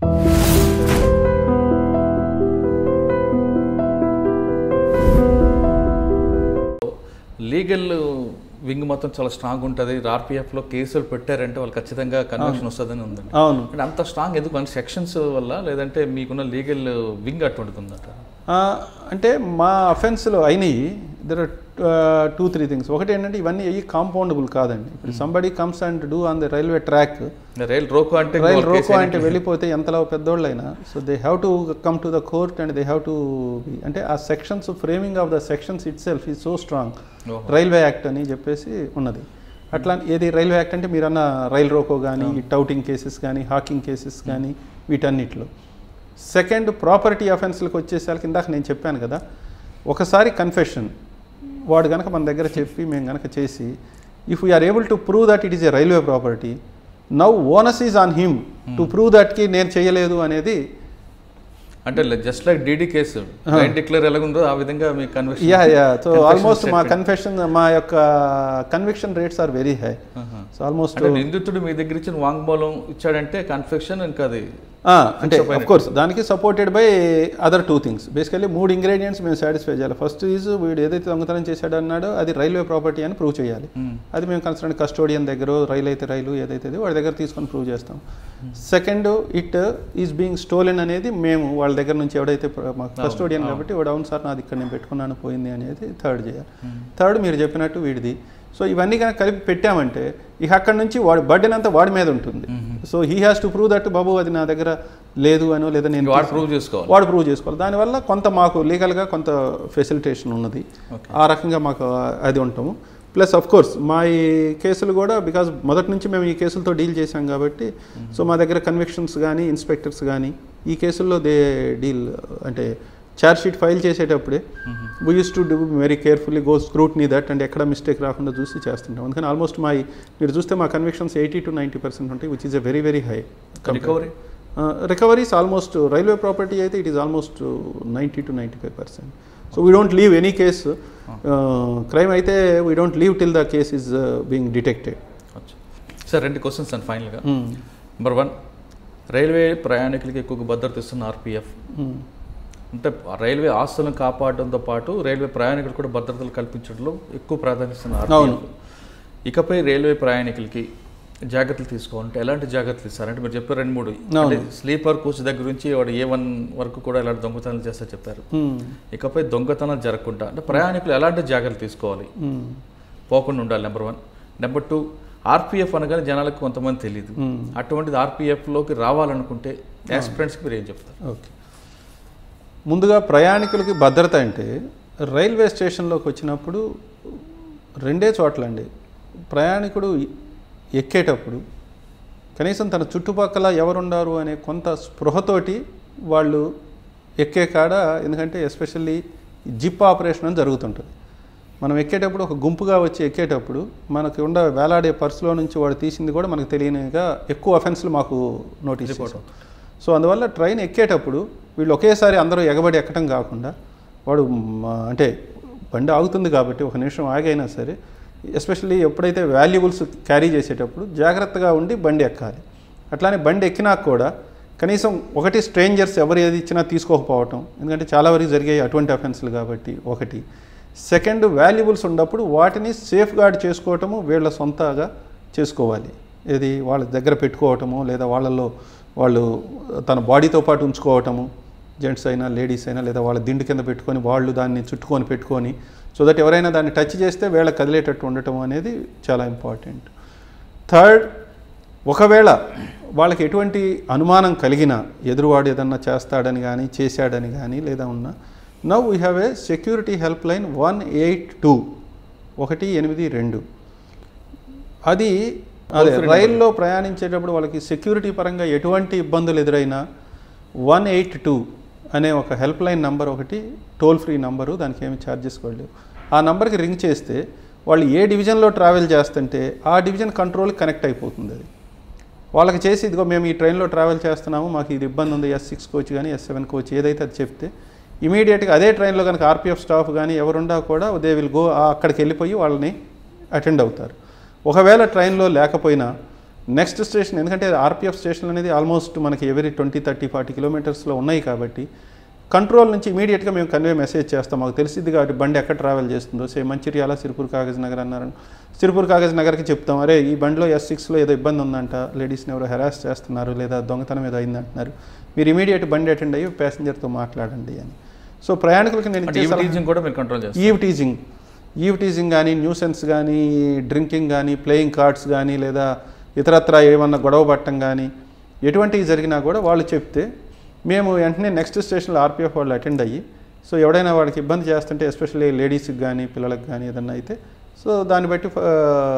Legal wing మొత్తం చాలా strong ఉంటుంది ఆర్పిఎఫ్లో కేసులు పెట్టారంటే వాళ్ళు ఖచ్చితంగా కన్వెన్షన్ వస్తుందని ఉందండి అవును అంటే అంత స్ట్రాంగ్ ఎందుకు మన సెక్షన్స్ వల్ల లేదంటే మీకున్న లీగల్ వింగ్ అటువంటిది ఉందట ఆ, అంటే మా అఫెన్స్లో అయినాయి there are two three things ఒకటి ఏంటంటే ఇవన్నీ అయ్యి కాంపౌండబుల్ కాదండి ఇప్పుడు somebody comes and do on the railway track rail roko అంటే రైల్ వాళ్ళ కేసు రోకో అంటే వెళ్ళిపోతే ఎంతలో పెద్దోళ్ళైనా so they have to come to the court and they have to be అంటే ఆ sections framing of the sections itself is so strong ఓహో. Railway act అని చెప్పేసి ఉన్నది అట్లా ఏది రైల్వే యాక్ట్ అంటే మీరన్న రైల్ రోకో కానీ టౌటింగ్ కేసెస్ కానీ హాకింగ్ కేసెస్ కానీ వీటన్నిటిలో సెకండ్ ప్రాపర్టీ అఫెన్స్లకు వచ్చేసరికి ఇందాక నేను చెప్పాను కదా ఒకసారి కన్ఫెషన్ వాడు కనుక మన దగ్గర చెప్పి మేము కనుక చేసి if we are able to prove that it is a railway property now onus is on him to prove దట్కి నేను చేయలేదు అనేది అంటే just like DD case right declare ఎలాగుందో ఆ విధంగా మీ convention yeah yeah so almost మా కన్ఫెషన్ మా యొక్క conviction rates are very high so almost అంటే నిందితుడు మీ దగ్గర ఇచ్చిన వాంగ్మూలం ఇచ్చాడంటే కన్ఫెక్షన్ ఇంకా అది అంటే అఫ్ కోర్స్ దానికి supported by other two things basically మూడు ఇంగ్రీడియంట్స్ మేము సాటిస్ఫై చేయాలి ఫస్ట్ ఈజ్ వీడు ఏదైతే దొంగతనం చేశాడో అన్నాడో అది రైల్వే ప్రాపర్టీ అని ప్రూవ్ చేయాలి అది మేము కన్సర్న్ కస్టోడియన్ దగ్గర రైలు అయితే రైలు ఏదైతే అది వాడి దగ్గర తీసుకొని ప్రూవ్ చేస్తాం second it is being stolen అనేది మేము వాళ్ళ దగ్గర నుంచి ఎవడైతే ప్ర- మాకు కస్టోడియన్ కాబట్టి వాడు అవును సార్ నాది ఇక్కడ నేను పెట్టుకున్నాను పోయింది అనేది థర్డ్ చేయాలి థర్డ్ మీరు చెప్పినట్టు వీడిది సో ఇవన్నీ కనుక కలిపి పెట్టామంటే ఇక అక్కడ నుంచి వాడి బర్డెన్ అంతా వాడి మీద ఉంటుంది so he has to prove that బాబు అది నా దగ్గర లేదు అనో లేదా నేను వాడు ప్రూవ్ చేసుకోవాలి వాడు ప్రూవ్ చేసుకోవాలి దానివల్ల కొంత మాకు లీగల్గా కొంత ఫెసిలిటేషన్ ఉన్నది ఆ రకంగా మాకు అది ఉంటాము ప్లస్ అఫ్ కోర్స్ మా ఈ కేసులు కూడా బికాజ్ మొదటి నుంచి మేము ఈ కేసులతో డీల్ చేశాం కాబట్టి సో మా దగ్గర కన్విక్షన్స్ కానీ ఇన్స్పెక్టర్స్ కానీ ఈ కేసుల్లో దే డీల్ అంటే ఛార్జ్ షీట్ ఫైల్ చేసేటప్పుడే we use to do very carefully go scrutiny that and ఎక్కడ మిస్టేక్ రాకుండా చూసి చేస్తుంటాం అందుకని ఆల్మోస్ట్ మా ఈ- మీరు చూస్తే మా convictions eighty to ninety percent ఉంటాయి which is a very very high recovery recoveries almost railway property అయితే it is almost ninety to ninety five percent so we don't leave any case crime అయితే we don't leave till the case is being detected sir రెండు questions అండి ఫైనల్గా number one railway ప్రయాణికులకి ఎక్కువ భద్రత ఇస్తున్న RPF అంటే railway ఆస్తులను కాపాడడంతో పాటు రైల్వే ప్రయాణికులు కూడా భద్రతలు కల్పించడంలో ఎక్కువ ప్రాధాన్యత ఇస్తున్న అవును. ఆర్పిఎఫ్ ఇకపై రైల్వే ప్రయాణికులకి జాగ్రత్తలు తీసుకోవాలంటే ఎలాంటి జాగ్రత్తలు ఇస్తారంటే మీరు చెప్పారు రెండు మూడు అంటే స్లీపర్ కోచ్ దగ్గర నుంచి వాడు ఏ వన్ వరకు కూడా ఇలాంటి దొంగతనాలు చేస్తా చెప్పారు ఇకపై దొంగతనాలు జరగకుండా అంటే ప్రయాణికులు ఎలాంటి జాగ్రత్తలు తీసుకోవాలి పోకుండా ఉండాలి number one number two RPF అనగానే జనాలకు కొంతమంది తెలియదు అటువంటిది ఆర్పిఎఫ్లోకి రావాలనుకుంటే యాస్పిరెంట్స్కి మీరు ఏం చెప్తారు ఓకే ముందుగా ప్రయాణికులకి భద్రత అంటే రైల్వే స్టేషన్లోకి వచ్చినప్పుడు రెండే చోట్లండి ప్రయాణికుడు ఎక్కేటప్పుడు కనీసం తన చుట్టుపక్కల ఎవరున్నారు అనే కొంత స్పృహతోటి వాళ్ళు ఎక్కే కాడ ఎందుకంటే ఎస్పెషల్లీ జిప్ ఆపరేషన్ అని జరుగుతుంటుంది మనం ఎక్కేటప్పుడు ఒక గుంపుగా వచ్చి ఎక్కేటప్పుడు మనకి ఉండ వేలాడే పర్సులో నుంచి వాడు తీసింది కూడా మనకు తెలియనిగా ఎక్కువ అఫెన్స్లు మాకు నోటీస్ చేసాం సో అందువల్ల ట్రైన్ ఎక్కేటప్పుడు వీళ్ళు ఒకేసారి అందరూ ఎగబడి ఎక్కడం కాకుండా వాడు మ- అంటే బండి ఆగుతుంది కాబట్టి ఒక నిమిషం ఆగైనా సరే ఎస్పెషల్లీ ఎప్పుడైతే వాల్యుబుల్స్ క్యారీ చేసేటప్పుడు జాగ్రత్తగా ఉండి బండి ఎక్కాలి అట్లానే బండి ఎక్కినాక కూడా కనీసం ఒకటి స్ట్రేంజర్స్ ఎవరు ఏది ఇచ్చినా తీసుకోకపోవటం ఎందుకంటే చాలా వరకు జరిగాయి అటువంటి అఫెన్స్లు కాబట్టి ఒకటి సెకండ్ వాల్యుబుల్స్ ఉన్నప్పుడు వాటిని సేఫ్ గార్డ్ చేసుకోవటము వీళ్ళ సొంతగా చేసుకోవాలి ఇది వాళ్ళ దగ్గర పెట్టుకోవటము లేదా వాళ్ళల్లో వాళ్ళు తన బాడీతో పాటు ఉంచుకోవటము జెంట్స్ అయినా లేడీస్ అయినా లేదా వాళ్ళ దిండు కింద పెట్టుకొని వాళ్ళు దాన్ని చుట్టుకొని పెట్టుకొని సో దట్ ఎవరైనా దాన్ని టచ్ చేస్తే వీళ్ళ కదిలేటట్టు ఉండటం అనేది చాలా ఇంపార్టెంట్ థర్డ్ ఒకవేళ వాళ్ళకి ఎటువంటి అనుమానం కలిగినా ఎదురువాడు ఏదన్నా చేస్తాడని కానీ చేశాడని కానీ లేదా ఉన్నా now we have a security helpline one eight two ఒకటి ఎనిమిది రెండు అది అదే రైల్లో ప్రయాణించేటప్పుడు వాళ్ళకి సెక్యూరిటీ పరంగా ఎటువంటి ఇబ్బందులు ఎదురైనా వన్ ఎయిట్ టూ అనే ఒక హెల్ప్ లైన్ నంబర్ ఒకటి టోల్ ఫ్రీ నంబరు దానికి ఏమి ఛార్జెస్ కూడా లేవు ఆ నంబర్కి రింగ్ చేస్తే వాళ్ళు ఏ డివిజన్లో ట్రావెల్ చేస్తుంటే ఆ డివిజన్ కంట్రోల్కి కనెక్ట్ అయిపోతుంది అది వాళ్ళకి చేసి ఇదిగో మేము ఈ ట్రైన్లో ట్రావెల్ చేస్తున్నాము మాకు ఇది ఇబ్బంది ఉంది ఎస్ సిక్స్ కోచ్ కానీ ఎస్ సెవెన్ కోచ్ ఏదైతే అది చెప్తే ఇమీడియట్గా అదే ట్రైన్లో కనుక ఆర్పిఎఫ్ స్టాఫ్ కానీ ఎవరుండా కూడా దే విల్ గో అక్కడికి వెళ్ళిపోయి వాళ్ళని అటెండ్ అవుతారు ఒకవేళ ట్రైన్లో లేకపోయినా నెక్స్ట్ స్టేషన్ ఎందుకంటే ఆర్పిఎఫ్ స్టేషన్ అనేది ఆల్మోస్ట్ మనకి ఎవరీ ట్వంటీ థర్టీ ఫార్టీ కిలోమీటర్స్లో ఉన్నాయి కాబట్టి కంట్రోల్ నుంచి ఇమీడియట్గా మేము కన్వే మెసేజ్ చేస్తాం మాకు తెలిసింది కాబట్టి బండి ఎక్కడ ట్రావెల్ చేస్తుందో సే మంచిర్యాల సిరిపూర్ కాగజ్ నగర్ అన్నారు సిరిపూర్ కాగజ్ నగర్కి చెప్తాం అరే ఈ బండిలో ఎస్ సిక్స్లో ఏదో ఇబ్బంది ఉందంట లేడీస్ని ఎవరో హెరాస్ చేస్తున్నారు లేదా దొంగతనం ఏదో అయిందంటున్నారు మీరు ఇమీడియట్ బండి అటెండ్ అయ్యి ప్యాసింజర్తో మాట్లాడండి అని సో ప్రయాణికులకి నేను అంటే ఇచ్చే ఈవ్ సలహా- టీచింగ్ కూడా మీరు కంట్రోల్ చేస్తారు ఈవ్ టీజింగ్ ఈవ్ టీజింగ్ కానీ న్యూసెన్స్ కానీ డ్రింకింగ్ కానీ ప్లేయింగ్ కార్డ్స్ కానీ లేదా ఇతరత్ర ఏమన్నా గొడవ పట్టడం కానీ ఎటువంటివి జరిగినా కూడా వాళ్ళు చెప్తే మేము వెంటనే నెక్స్ట్ స్టేషన్లో ఆర్పిఎఫ్ వాళ్ళు అటెండ్ అయ్యి సో ఎవడైనా వాడికి ఇబ్బంది చేస్తుంటే ఎస్పెషల్లీ లేడీస్కి కానీ పిల్లలకు కానీ ఏదన్నా అయితే సో దాన్ని బట్టి ఆ,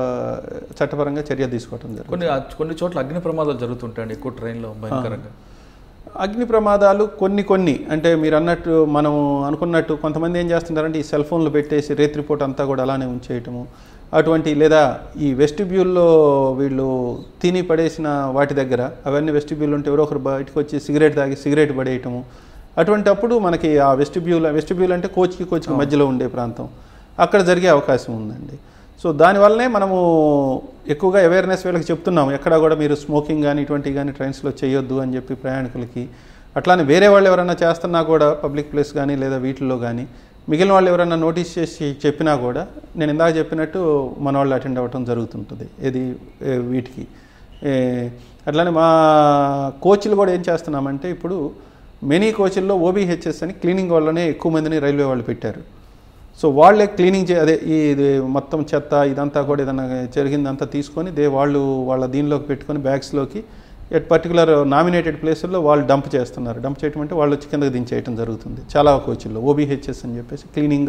చట్టపరంగా చర్య తీసుకోవటం జరుగుతుంది కొన్ని కొన్ని చోట్ల అగ్ని ప్రమాదాలు జరుగుతుంటాయండి ఎక్కువ ట్రైన్లో భయంకరంగా అగ్ని ప్రమాదాలు కొన్ని కొన్ని అంటే మీరు అన్నట్టు మనం అనుకున్నట్టు కొంతమంది ఏం చేస్తుంటారంటే ఈ సెల్ ఫోన్లు పెట్టేసి రేత్రిపూట అంతా కూడా అలానే ఉంచేయటము అటువంటి లేదా ఈ వెస్టిబ్యూల్లో వీళ్ళు తిని పడేసిన వాటి దగ్గర అవన్నీ వెస్టిబ్యూల్ ఉంటే ఎవరో ఒకరు బయటకు వచ్చి సిగరెట్ తాగి సిగరెట్ పడేయటము అటువంటి అప్పుడు మనకి ఆ వెస్టిబ్యూల్ వెస్టిబ్యూల్ అంటే కోచ్కి కోచ్కి మధ్యలో ఉండే ప్రాంతం అక్కడ జరిగే అవకాశం ఉందండి సో దానివల్లనే మనము ఎక్కువగా అవేర్నెస్ వీళ్ళకి చెప్తున్నాము ఎక్కడ కూడా మీరు స్మోకింగ్ కానీ ఇటువంటివి కానీ ట్రైన్స్లో చేయొద్దు అని చెప్పి ప్రయాణికులకి అట్లానే వేరే వాళ్ళు ఎవరైనా చేస్తున్నా కూడా పబ్లిక్ ప్లేస్ కానీ లేదా వీటిల్లో కానీ మిగిలిన వాళ్ళు ఎవరైనా నోటీస్ చేసి చెప్పినా కూడా నేను ఇందాక చెప్పినట్టు మన వాళ్ళు అటెండ్ అవ్వటం జరుగుతుంటుంది ఇది ఏ, వీటికి ఏ, అట్లానే మా కోచ్లు కూడా ఏం చేస్తున్నామంటే ఇప్పుడు మెనీ కోచ్ల్లో ఓబీహెచ్ఎస్ అని క్లీనింగ్ వాళ్ళనే ఎక్కువ మందిని రైల్వే వాళ్ళు పెట్టారు సో వాళ్ళే క్లీనింగ్ చే అదే ఈ ఇది మొత్తం చెత్త ఇదంతా కూడా ఏదైనా జరిగిందంతా తీసుకొని దే వాళ్ళు వాళ్ళ దీనిలోకి పెట్టుకొని బ్యాగ్స్లోకి ఎట్ పర్టికులర్ నామినేటెడ్ ప్లేసుల్లో వాళ్ళు డంప్ చేస్తున్నారు డంప్ చేయటం అంటే వాళ్ళు వచ్చి కిందకి దించేయటం జరుగుతుంది చాలా కోచ్ల్లో ఓబీహెచ్ఎస్ అని చెప్పేసి క్లీనింగ్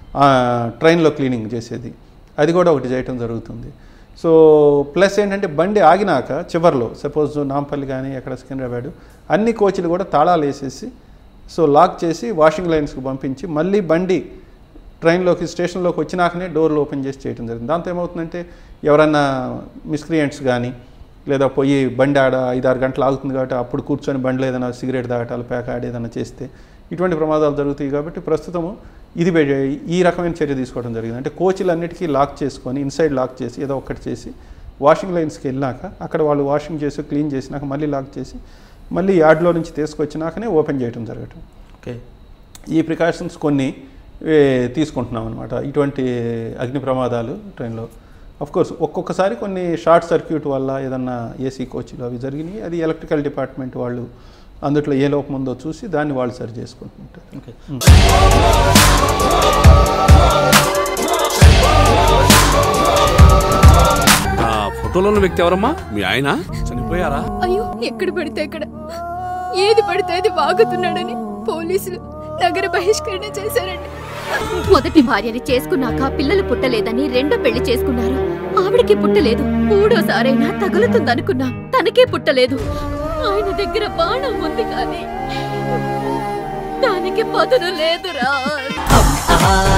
ట్రైన్లో క్లీనింగ్ చేసేది అది కూడా ఒకటి చేయటం జరుగుతుంది సో ప్లస్ ఏంటంటే బండి ఆగినాక చివర్లో సపోజ్ నాంపల్లి కానీ ఎక్కడ సికింద్రాబాద్ అన్ని కోచ్లు కూడా తాళాలు వేసేసి సో లాక్ చేసి వాషింగ్ లైన్స్కి పంపించి మళ్ళీ బండి ట్రైన్లోకి స్టేషన్లోకి వచ్చినాకనే డోర్లు ఓపెన్ చేసి చేయడం జరిగింది దాంతో ఏమవుతుందంటే ఎవరన్నా మిస్క్రియంట్స్ కానీ లేదా పోయి బండి ఆడ ఐదారు గంటలు ఆగుతుంది కాబట్టి అప్పుడు కూర్చొని బండిలో ఏదైనా సిగరెట్ తాగటాలు ప్యాక్ ఆడి ఏదైనా చేస్తే ఇటువంటి ప్రమాదాలు జరుగుతాయి కాబట్టి ప్రస్తుతము ఇది బె- ఈ రకమైన చర్య తీసుకోవడం జరిగింది అంటే కోచ్లన్నిటికీ లాక్ చేసుకొని ఇన్సైడ్ లాక్ చేసి ఏదో ఒక్కటి చేసి వాషింగ్ లైన్స్కి వెళ్ళాక అక్కడ వాళ్ళు వాషింగ్ చేసి క్లీన్ చేసినాక మళ్ళీ లాక్ చేసి మళ్ళీ యార్డ్లో నుంచి తీసుకొచ్చినాకనే ఓపెన్ చేయడం జరగటం ఓకే ఈ ప్రికాషన్స్ కొన్ని ఏ, తీసుకుంటున్నాం అనమాట ఇటువంటి అగ్ని ప్రమాదాలు ట్రైన్లో కోర్స్ ఒక్కొక్కసారి కొన్ని షార్ట్ సర్క్యూట్ వల్ల ఏదన్నా ఏసీ కోచ్లు అవి జరిగినాయి అది ఎలక్ట్రికల్ డిపార్ట్మెంట్ వాళ్ళు అందుట్లో ఏ లోపం ఉందో చూసి దాన్ని వాళ్ళు సరి చేసుకుంటుంటారు ఓకే ఆ ఫోటోలో ఉన్న వ్యక్తి ఎవరమ్మా మీ ఆయన చనిపోయారా అయ్యో ఎక్కడ పడితే అక్కడ ఏది పడితే అది వాగుతున్నాడని పోలీసులు నగర బహిష్కరణ చేశారండి మొదటి భార్యని చేసుకున్నాక పిల్లలు పుట్టలేదని రెండో పెళ్లి చేసుకున్నారు ఆవిడకి పుట్టలేదు మూడోసారైనా తగులుతుందనుకున్నా తనకే పుట్టలేదు ఆయన దగ్గర బాణం ఉంది కానీ దానికి పదును లేదురా